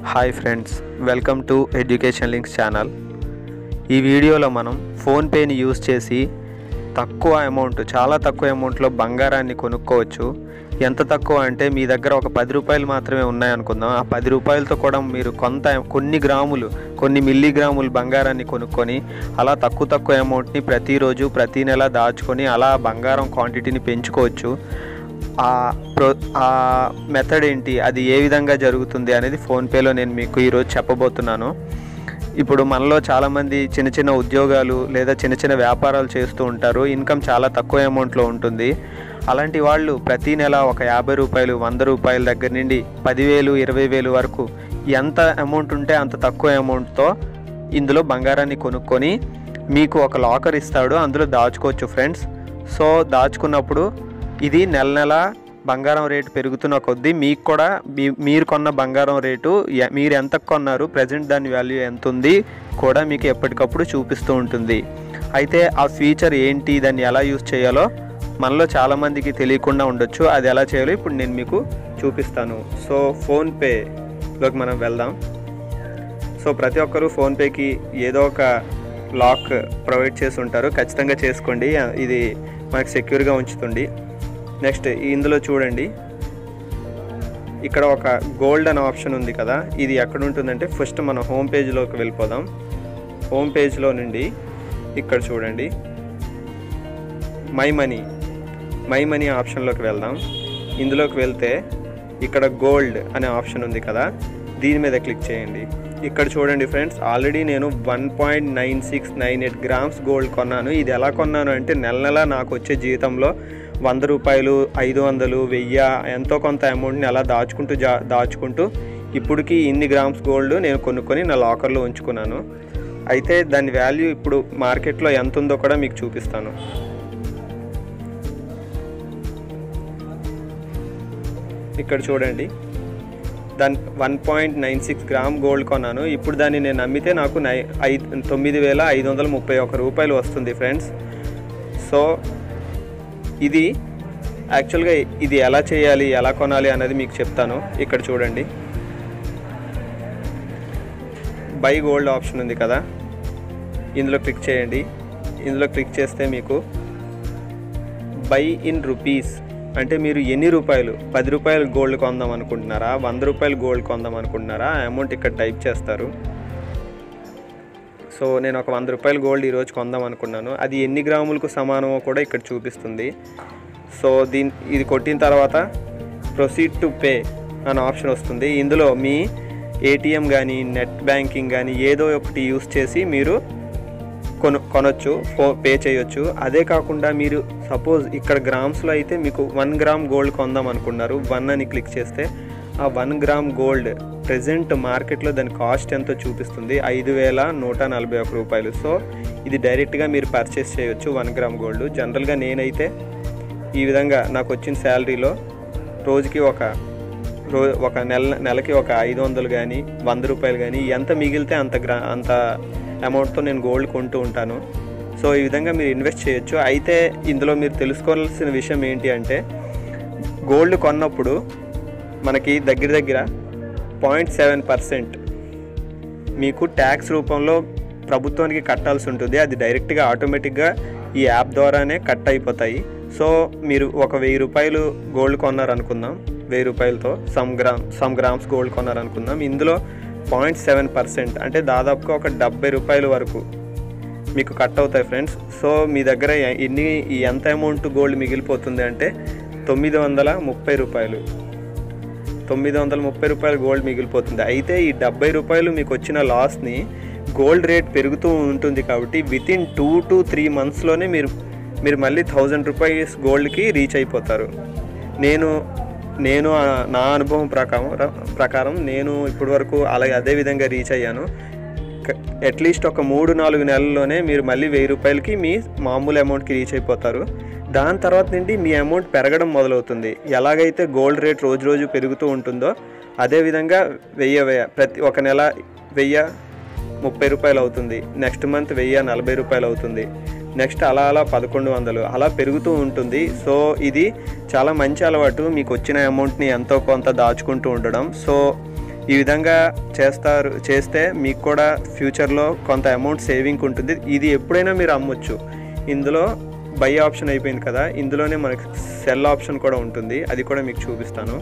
hi friends welcome to education links channel ఈ వీడియోలో మనం ఫోన్పేని యూస్ చేసి తక్కువ అమౌంట్ చాలా తక్కువ అమౌంట్లో బంగారాన్ని కొనుక్కోవచ్చు ఎంత తక్కువ అంటే మీ దగ్గర ఒక పది రూపాయలు మాత్రమే ఉన్నాయనుకుందాం ఆ పది రూపాయలతో కూడా మీరు కొంత కొన్ని గ్రాములు కొన్ని మిల్లీగ్రాములు బంగారాన్ని కొనుక్కొని అలా తక్కువ తక్కువ అమౌంట్ని ప్రతిరోజు ప్రతి నెల దాచుకొని అలా బంగారం క్వాంటిటీని పెంచుకోవచ్చు ఆ ప్రో ఆ మెథడ్ ఏంటి అది ఏ విధంగా జరుగుతుంది అనేది ఫోన్పేలో నేను మీకు ఈరోజు చెప్పబోతున్నాను ఇప్పుడు మనలో చాలామంది చిన్న చిన్న ఉద్యోగాలు లేదా చిన్న చిన్న వ్యాపారాలు చేస్తూ ఉంటారు ఇన్కమ్ చాలా తక్కువ అమౌంట్లో ఉంటుంది అలాంటి వాళ్ళు ప్రతి నెల ఒక యాభై రూపాయలు వంద రూపాయల దగ్గర నుండి పదివేలు ఇరవై వేలు వరకు ఎంత అమౌంట్ ఉంటే అంత తక్కువ అమౌంట్తో ఇందులో బంగారాన్ని కొనుక్కొని మీకు ఒక లాకర్ ఇస్తాడు అందులో దాచుకోవచ్చు ఫ్రెండ్స్ సో దాచుకున్నప్పుడు ఇది నెల నెల బంగారం రేటు పెరుగుతున్న కొద్దీ మీకు కూడా మీ మీరు కొన్న బంగారం రేటు ఎ- మీరు ఎంత కొన్నారు ప్రజెంట్ దాని వాల్యూ ఎంత ఉంది కూడా మీకు ఎప్పటికప్పుడు చూపిస్తూ ఉంటుంది అయితే ఆ ఫీచర్ ఏంటి దాన్ని ఎలా యూస్ చేయాలో మనలో చాలామందికి తెలియకుండా ఉండొచ్చు అది ఎలా చేయాలో ఇప్పుడు నేను మీకు చూపిస్తాను సో ఫోన్పేలోకి మనం వెళ్దాం సో ప్రతి ఒక్కరూ ఫోన్పేకి ఏదో ఒక లాక్ ప్రొవైడ్ చేసి ఉంటారు ఖచ్చితంగా చేసుకోండి ఇది మనకు సెక్యూర్గా ఉంచుతుంది నెక్స్ట్ ఇందులో చూడండి ఇక్కడ ఒక గోల్డ్ అనే ఆప్షన్ ఉంది కదా ఇది ఎక్కడ ఉంటుందంటే ఫస్ట్ మనం హోమ్ పేజ్లోకి వెళ్ళిపోదాం హోమ్ పేజ్లో నుండి ఇక్కడ చూడండి మై మనీ మై మనీ ఆప్షన్లోకి వెళ్దాం ఇందులోకి వెళ్తే ఇక్కడ గోల్డ్ అనే ఆప్షన్ ఉంది కదా దీని మీద క్లిక్ చేయండి ఇక్కడ చూడండి ఫ్రెండ్స్ ఆల్రెడీ నేను one point nine six nine eight grams gold కొన్నాను ఇది ఎలా కొన్నాను అంటే నెల నెల నాకు వచ్చే జీతంలో వంద రూపాయలు ఐదు వందలు వెయ్యి ఎంతో కొంత అమౌంట్ని అలా దాచుకుంటూ జా దాచుకుంటూ ఇప్పటికి ఇన్ని గ్రామ్స్ గోల్డ్ నేను కొనుక్కొని నా లాకర్లో ఉంచుకున్నాను అయితే దాని వాల్యూ ఇప్పుడు మార్కెట్లో ఎంత ఉందో కూడా మీకు చూపిస్తాను ఇక్కడ చూడండి దాని one point nine six gram gold కొన్నాను ఇప్పుడు దాన్ని నేను అమ్మితే నాకు నై ఐదు తొమ్మిది వేల ఐదు వందల ముప్పై ఒక రూపాయలు వస్తుంది ఫ్రెండ్స్ సో ఇది యాక్చువల్గా ఇది ఎలా చేయాలి ఎలా కొనాలి అనేది మీకు చెప్తాను ఇక్కడ చూడండి బై గోల్డ్ ఆప్షన్ ఉంది కదా ఇందులో క్లిక్ చేయండి ఇందులో క్లిక్ చేస్తే మీకు బై ఇన్ రూపీస్ అంటే మీరు ఎన్ని రూపాయలు పది రూపాయలు గోల్డ్ కొందాం అనుకుంటున్నారా వంద రూపాయలు గోల్డ్ కొందాం అనుకుంటున్నారా ఆ అమౌంట్ ఇక్కడ టైప్ చేస్తారు సో నేను ఒక వంద రూపాయలు గోల్డ్ ఈరోజు కొందాం అనుకున్నాను అది ఎన్ని గ్రాములకు సమానమో కూడా ఇక్కడ చూపిస్తుంది సో దీని ఇది కొట్టిన తర్వాత ప్రొసీడ్ టు పే అనే ఆప్షన్ వస్తుంది ఇందులో మీ ఏటీఎం కానీ నెట్ బ్యాంకింగ్ కానీ ఏదో ఒకటి యూస్ చేసి మీరు కొను కొనొచ్చు ఫో పే చేయొచ్చు అదే కాకుండా మీరు సపోజ్ ఇక్కడ గ్రామ్స్లో అయితే మీకు వన్ గ్రామ్ గోల్డ్ కొందాం అనుకున్నారు వన్ అని క్లిక్ చేస్తే ఆ వన్ గ్రామ్ గోల్డ్ ప్రజెంట్ మార్కెట్లో దాని కాస్ట్ ఎంతో చూపిస్తుంది ఐదు వేల నూట నలభై ఒక రూపాయలు సో ఇది డైరెక్ట్గా మీరు పర్చేస్ చేయొచ్చు వన్ గ్రామ్ గోల్డ్ జనరల్గా నేనైతే ఈ విధంగా నాకు వచ్చిన శాలరీలో రోజుకి ఒక రో ఒక నెల నెలకి ఒక ఐదు వందలు కానీ వంద రూపాయలు కానీ ఎంత మిగిలితే అంత గ్రా అంత అమౌంట్తో నేను గోల్డ్ కొంటూ ఉంటాను సో ఈ విధంగా మీరు ఇన్వెస్ట్ చేయొచ్చు అయితే ఇందులో మీరు తెలుసుకోవాల్సిన విషయం ఏంటి అంటే గోల్డ్ కొన్నప్పుడు మనకి దగ్గర దగ్గర పాయింట్ సెవెన్ పర్సెంట్ మీకు ట్యాక్స్ రూపంలో ప్రభుత్వానికి కట్టాల్సి ఉంటుంది అది డైరెక్ట్గా ఆటోమేటిక్గా ఈ యాప్ ద్వారానే కట్ అయిపోతాయి సో మీరు ఒక వెయ్యి రూపాయలు గోల్డ్ కొన్నారనుకుందాం వెయ్యి రూపాయలతో some gram some grams gold కొన్నారనుకుందాం ఇందులో పాయింట్ సెవెన్ పర్సెంట్ అంటే దాదాపుగా ఒక డెబ్బై రూపాయల వరకు మీకు కట్ అవుతాయి ఫ్రెండ్స్ సో మీ దగ్గర ఎ- ఎన్ని ఈ ఎంత అమౌంట్ గోల్డ్ మిగిలిపోతుంది అంటే తొమ్మిది వందల ముప్పై రూపాయలు తొమ్మిది వందల ముప్పై రూపాయలు గోల్డ్ మిగిలిపోతుంది అయితే ఈ డెబ్బై రూపాయలు మీకు వచ్చిన లాస్ని గోల్డ్ రేట్ పెరుగుతూ ఉంటుంది కాబట్టి within two to three మంత్స్లోనే మీరు మీరు మళ్ళీ థౌజండ్ రూపీస్ గోల్డ్కి రీచ్ అయిపోతారు నేను నేను ఆ, నా అనుభవం ప్రకారం ప్రకారం నేను ఇప్పటి వరకు అలాగే అదే విధంగా రీచ్ అయ్యాను అట్లీస్ట్ ఒక మూడు నాలుగు నెలల్లోనే మీరు మళ్ళీ వెయ్యి రూపాయలకి మీ మామూలు అమౌంట్కి రీచ్ అయిపోతారు దాని తర్వాత నుండి మీ అమౌంట్ పెరగడం మొదలవుతుంది ఎలాగైతే గోల్డ్ రేట్ రోజు రోజు పెరుగుతూ ఉంటుందో అదేవిధంగా వెయ్యి వెయ్యి ప్రతి ఒక నెల వెయ్యి ముప్పై రూపాయలు అవుతుంది నెక్స్ట్ మంత్ వెయ్యి నలభై రూపాయలు అవుతుంది నెక్స్ట్ అలా అలా పదకొండు వందలు అలా పెరుగుతూ ఉంటుంది సో ఇది చాలా మంచి అలవాటు మీకు వచ్చిన అమౌంట్ని ఎంతో కొంత దాచుకుంటూ ఉండడం సో ఈ విధంగా చేస్తారు చేస్తే మీకు కూడా ఫ్యూచర్లో కొంత అమౌంట్ సేవింగ్ ఉంటుంది ఇది ఎప్పుడైనా మీరు అమ్మొచ్చు ఇందులో బై ఆప్షన్ అయిపోయింది కదా ఇందులోనే మనకి సెల్ ఆప్షన్ కూడా ఉంటుంది అది కూడా మీకు చూపిస్తాను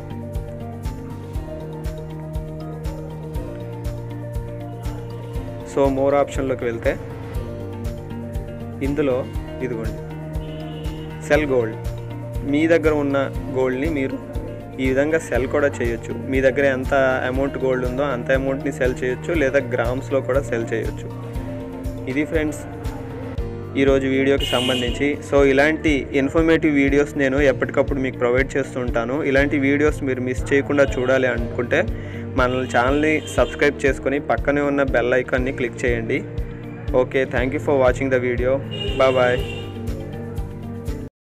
సో మోర్ ఆప్షన్లోకి వెళ్తే ఇందులో ఇదిగోండి సెల్ గోల్డ్ మీ దగ్గర ఉన్న గోల్డ్ని మీరు ఈ విధంగా సెల్ కూడా చేయొచ్చు మీ దగ్గర ఎంత అమౌంట్ గోల్డ్ ఉందో అంత అమౌంట్ని సెల్ చేయొచ్చు లేదా గ్రామ్స్లో కూడా సెల్ చేయొచ్చు ఇది ఫ్రెండ్స్ ఈరోజు వీడియోకి సంబంధించి సో ఇలాంటి ఇన్ఫర్మేటివ్ వీడియోస్ నేను ఎప్పటికప్పుడు మీకు ప్రొవైడ్ చేస్తూ ఉంటాను ఇలాంటి వీడియోస్ మీరు మిస్ చేయకుండా చూడాలి అనుకుంటే మన ఛానల్ని సబ్స్క్రైబ్ చేసుకొని పక్కనే ఉన్న బెల్ ఐకాన్ని క్లిక్ చేయండి okay thank you for watching the video bye